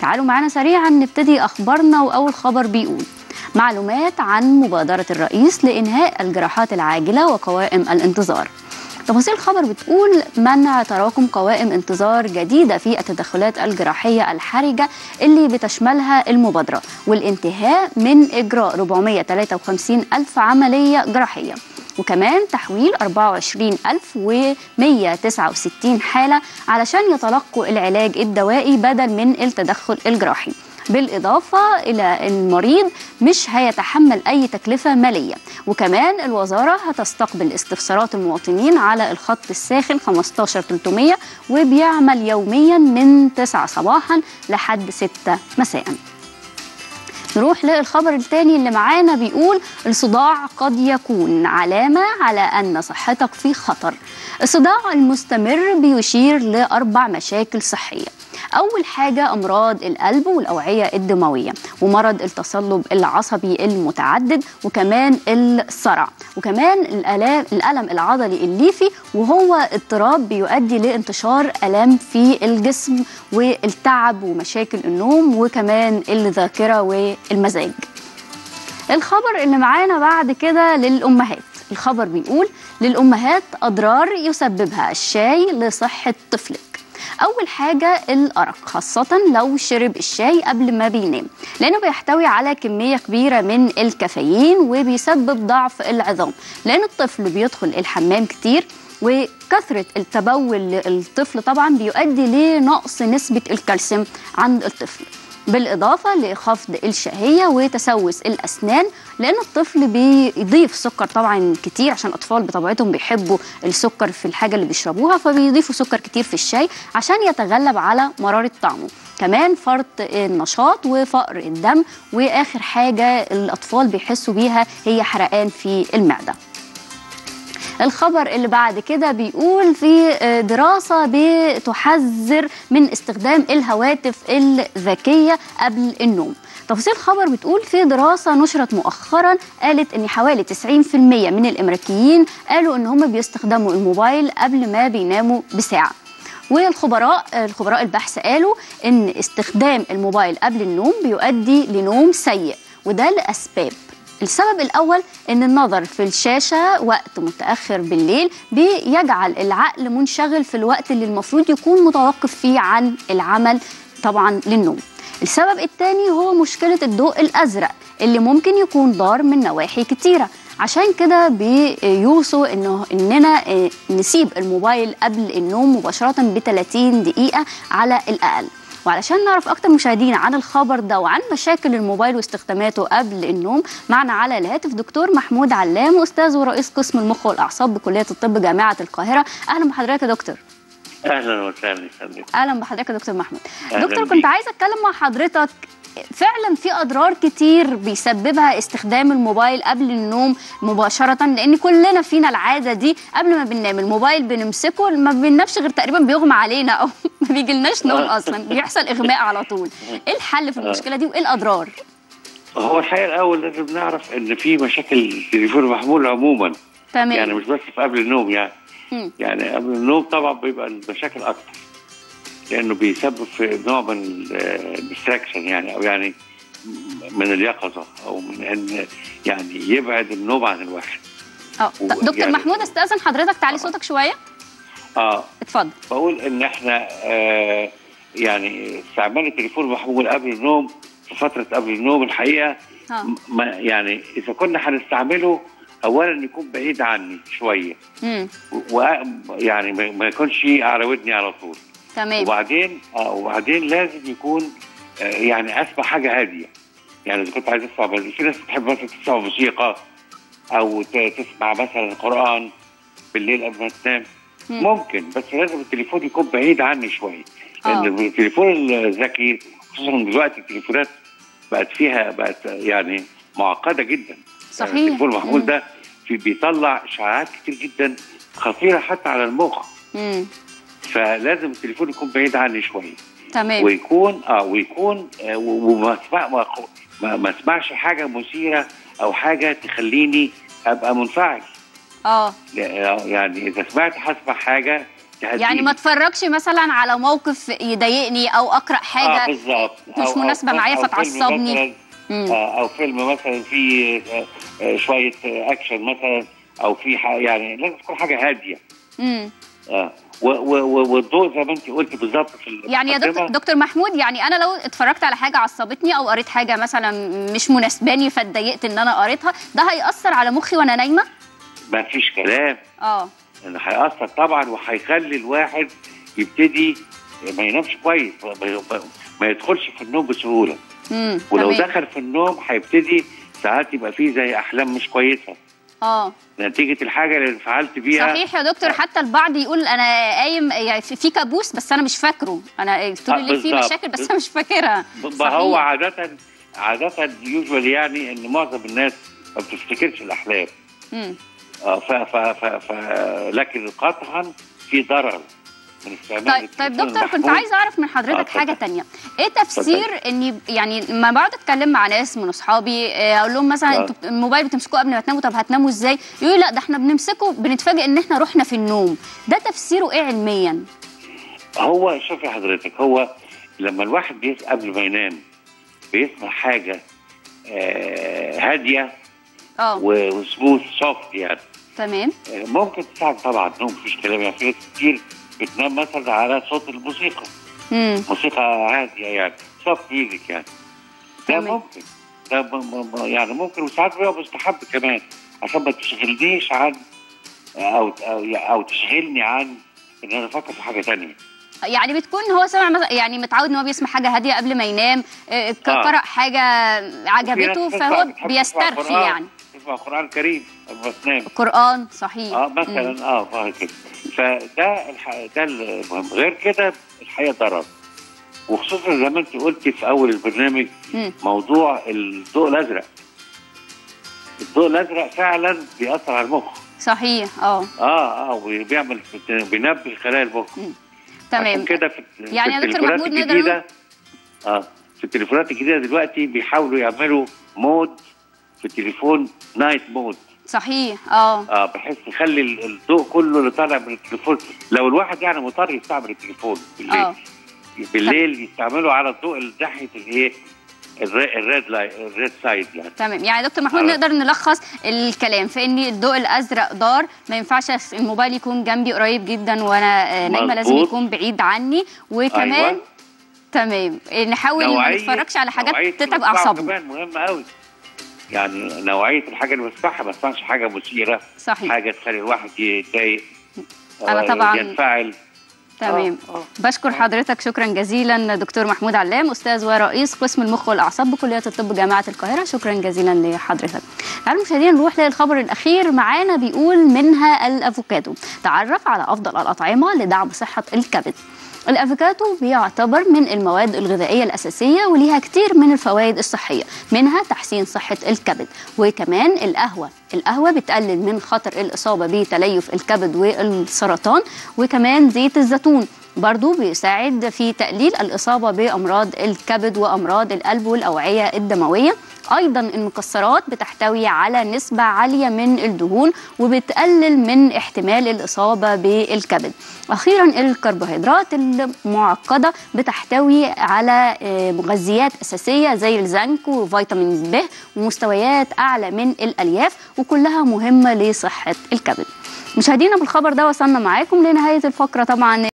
تعالوا معانا سريعا نبتدي أخبارنا وأول خبر بيقول معلومات عن مبادرة الرئيس لإنهاء الجراحات العاجلة وقوائم الانتظار تفاصيل الخبر بتقول منع تراكم قوائم انتظار جديدة في التدخلات الجراحية الحرجة اللي بتشملها المبادرة والانتهاء من إجراء 453 ألف عملية جراحية وكمان تحويل 24169 حالة علشان يتلقوا العلاج الدوائي بدل من التدخل الجراحي بالإضافة إلى المريض مش هيتحمل أي تكلفة مالية وكمان الوزارة هتستقبل استفسارات المواطنين على الخط الساخن 15300 وبيعمل يوميا من 9 صباحا لحد 6 مساء نروح للخبر الثاني اللي معانا بيقول الصداع قد يكون علامة على أن صحتك في خطر الصداع المستمر بيشير لأربع مشاكل صحية أول حاجة أمراض القلب والأوعية الدموية ومرض التصلب العصبي المتعدد وكمان الصرع وكمان الألم العضلي الليفي وهو اضطراب بيؤدي لانتشار ألام في الجسم والتعب ومشاكل النوم وكمان الذاكرة والمزاج الخبر اللي معانا بعد كده للأمهات الخبر بيقول للأمهات أضرار يسببها الشاي لصحة طفلك أول حاجة الأرق خاصة لو شرب الشاي قبل ما بينام لأنه بيحتوي على كمية كبيرة من الكافيين وبيسبب ضعف العظام لأن الطفل بيدخل الحمام كتير وكثرة التبول للطفل طبعا بيؤدي لنقص نسبة الكالسيوم عند الطفل بالإضافة لخفض الشهية وتسوس الأسنان لأن الطفل بيضيف سكر طبعا كتير عشان الأطفال بطبيعتهم بيحبوا السكر في الحاجة اللي بيشربوها فبيضيفوا سكر كتير في الشاي عشان يتغلب على مرارة طعمه كمان فرط النشاط وفقر الدم وآخر حاجة الأطفال بيحسوا بيها هي حرقان في المعدة الخبر اللي بعد كده بيقول في دراسة بتحذر من استخدام الهواتف الذكية قبل النوم تفاصيل الخبر بتقول في دراسة نشرت مؤخرا قالت ان حوالي 90% من الامريكيين قالوا ان هم بيستخدموا الموبايل قبل ما بيناموا بساعة والخبراء الخبراء البحث قالوا ان استخدام الموبايل قبل النوم بيؤدي لنوم سيء وده لاسباب السبب الأول أن النظر في الشاشة وقت متأخر بالليل بيجعل العقل منشغل في الوقت اللي المفروض يكون متوقف فيه عن العمل طبعا للنوم السبب الثاني هو مشكلة الضوء الأزرق اللي ممكن يكون ضار من نواحي كتيرة عشان كده بيوصوا انه اننا نسيب الموبايل قبل النوم مباشره ب 30 دقيقه على الاقل وعلشان نعرف اكتر مشاهدينا عن الخبر ده وعن مشاكل الموبايل واستخداماته قبل النوم معنا على الهاتف دكتور محمود علام استاذ ورئيس قسم المخ والاعصاب بكليه الطب جامعه القاهره اهلا بحضرتك يا دكتور اهلا وسهلا اهلا بحضرتك يا دكتور محمود دكتور كنت عايزه اتكلم مع حضرتك فعلا في اضرار كتير بيسببها استخدام الموبايل قبل النوم مباشره لان كلنا فينا العاده دي قبل ما بننام الموبايل بنمسكه ما بننامش غير تقريبا بيغمى علينا او ما بيجيلناش نوم اصلا بيحصل اغماء على طول ايه الحل في المشكله دي وايه الاضرار هو الحقيقه الاول لازم نعرف ان في مشاكل التليفون المحمول عموما تمام يعني مش بس في قبل النوم يعني مم. يعني قبل النوم طبعا بيبقى المشاكل اكتر لانه بيسبب في نوع من الديستراكشن يعني او يعني من اليقظه او من ان يعني يبعد النوم عن الواحد اه دكتور يعني- محمود استاذن حضرتك تعلي صوتك شويه اه اتفضل بقول ان احنا آه يعني استعمال التليفون المحمول قبل النوم في فتره قبل النوم الحقيقه اه ما يعني اذا كنا هنستعمله اولا يكون بعيد عني شويه امم ويعني ما ما يكونش على ودني على طول تمام وبعدين اه وبعدين لازم يكون آه يعني اسمع حاجه هاديه يعني اذا كنت عايز اسمع بس في ناس بتحب مثلا تسمع موسيقى او ت- تسمع مثلا قران بالليل قبل ما تنام مم. ممكن بس لازم التليفون يكون بعيد عني شويه لان آه. التليفون الذكي خصوصا دلوقتي التليفونات بقت فيها بقت يعني معقده جدا صحيح. يعني التليفون المحمول مم. ده في بيطلع اشعاعات كتير جدا خطيره حتى على المخ امم فلازم التليفون يكون بعيد عني شويه تمام ويكون اه ويكون آه و- وما اسمع ما, ما, ما اسمعش حاجه مثيره او حاجه تخليني ابقى منفعل اه يعني اذا سمعت هسمع حاجه تهديني. يعني ما اتفرجش مثلا على موقف يضايقني او اقرا اه حاجه بالظبط مش أو- أو- مناسبة أو- معايا أو فيلم فتعصبني. مثلاً، مم. آه، او فيلم مثلا فيه آه، آه، شويه آه، اكشن مثلا او في ح- يعني لازم تكون حاجه هاديه مم. اه و- و- و- والضوء زي ما انت قلت بالظبط في يعني يا دكتور, المقدمة. دكتور محمود يعني انا لو اتفرجت على حاجه عصبتني او قريت حاجه مثلا مش مناسباني فاتضايقت ان انا قريتها ده هياثر على مخي وانا نايمه ما فيش كلام اه انه هيأثر طبعا وهيخلي الواحد يبتدي ما ينامش كويس ما, ما- ما يدخلش في النوم بسهوله امم ولو تمام. دخل في النوم هيبتدي ساعات يبقى فيه زي احلام مش كويسه اه نتيجه الحاجه اللي انفعلت بيها صحيح يا دكتور حتى البعض يقول انا قايم يعني في في كابوس بس انا مش فاكره انا طول آه، الليل في بالظبط. مشاكل بس انا مش فاكرها ما هو صحيح. عادة عادة يوجوال يعني ان معظم الناس ما بتفتكرش الاحلام مم. اه ف ف ف ف لكن قطعا في ضرر من استعمال طيب طيب التليفون دكتور كنت المحمول. عايزه اعرف من آه، حضرتك اتفضل. حاجه تانية ايه تفسير اني يعني لما بقعد اتكلم مع ناس من اصحابي آه، اقول لهم مثلا آه. انتوا بت- الموبايل بتمسكوه قبل ما تناموا طب هتناموا ازاي يقولوا لا ده احنا بنمسكه بنتفاجئ ان احنا رحنا في النوم ده تفسيره ايه علميا هو شوفي حضرتك هو لما الواحد بيس قبل ما ينام بيسمع حاجة آه هادية اه و- وسموث سوفت يعني تمام آه ممكن تساعد طبعا النوم مفيش كلام يعني في ناس كتير بتنام مثلا على صوت الموسيقى امم موسيقى هاديه يعني سوفت ميوزك يعني ده تمام. ممكن ده م- م- م- يعني ممكن وساعات بيبقى مستحب كمان عشان ما تشغلنيش عن او او او تشغلني عن ان انا افكر في حاجه تانية يعني بتكون هو سمع مثلا يعني متعود ان هو بيسمع حاجه هاديه قبل ما ينام آه، ك- آه. قرأ حاجه في عجبته ناس بتسمع- فهو بتحب تسمع بيسترخي قرآن، يعني تسمع قران كريم قبل ما تنام قرآن صحيح اه مم. مثلا اه فاهم كده فده الح... ده المهم غير كده الحقيقه ضرر وخصوصا زي ما انت قلتي في اول البرنامج مم. موضوع الضوء الازرق الضوء الازرق فعلا بيأثر على المخ صحيح اه اه اه وبيعمل بينبه خلايا المخ تمام عشان كده في, يعني في يا دكتور التليفونات محمود نقدر الجديده اه في التليفونات الجديده دلوقتي بيحاولوا يعملوا مود في التليفون نايت مود صحيح اه اه بحيث يخلي ال- الضوء كله اللي طالع من التليفون لو الواحد يعني مضطر يستعمل التليفون بالليل اه بالليل يستعملوا على الضوء اللي ناحيه الايه الر- الريد لاي الريد سايد يعني تمام يعني يا دكتور محمود آه. نقدر نلخص الكلام في ان الضوء الازرق ضار ما ينفعش الموبايل يكون جنبي قريب جدا وانا آه، نايمه لازم مظبوط. يكون بعيد عني وكمان أيوة. تمام نحاول ما نوعية- نتفرجش على حاجات نوعية تتعب المصباح اعصابنا كمان مهمة قوي يعني نوعية الحاجة اللي بسمعها ما بسمعش حاجة مثيرة صحيح حاجة تخلي الواحد يتضايق أنا آه، طبعاً- ينفعل تمام آه، آه. بشكر حضرتك شكرا جزيلا دكتور محمود علام استاذ ورئيس قسم المخ والاعصاب بكليه الطب جامعه القاهره شكرا جزيلا لحضرتك تعالوا مشاهدينا نروح للخبر الاخير معانا بيقول منها الافوكادو تعرف على افضل الاطعمه لدعم صحه الكبد الافوكادو بيعتبر من المواد الغذائيه الاساسيه وليها كتير من الفوائد الصحيه منها تحسين صحه الكبد وكمان القهوه القهوه بتقلل من خطر الاصابه بتليف الكبد والسرطان وكمان زيت الزيتون برضو بيساعد في تقليل الإصابة بأمراض الكبد وأمراض القلب والأوعية الدموية أيضا المكسرات بتحتوي على نسبة عالية من الدهون وبتقلل من احتمال الإصابة بالكبد أخيرا الكربوهيدرات المعقدة بتحتوي على آه، مغذيات أساسية زي الزنك وفيتامين ب ومستويات أعلى من الألياف وكلها مهمة لصحة الكبد مشاهدينا بالخبر ده وصلنا معاكم لنهاية الفقرة طبعا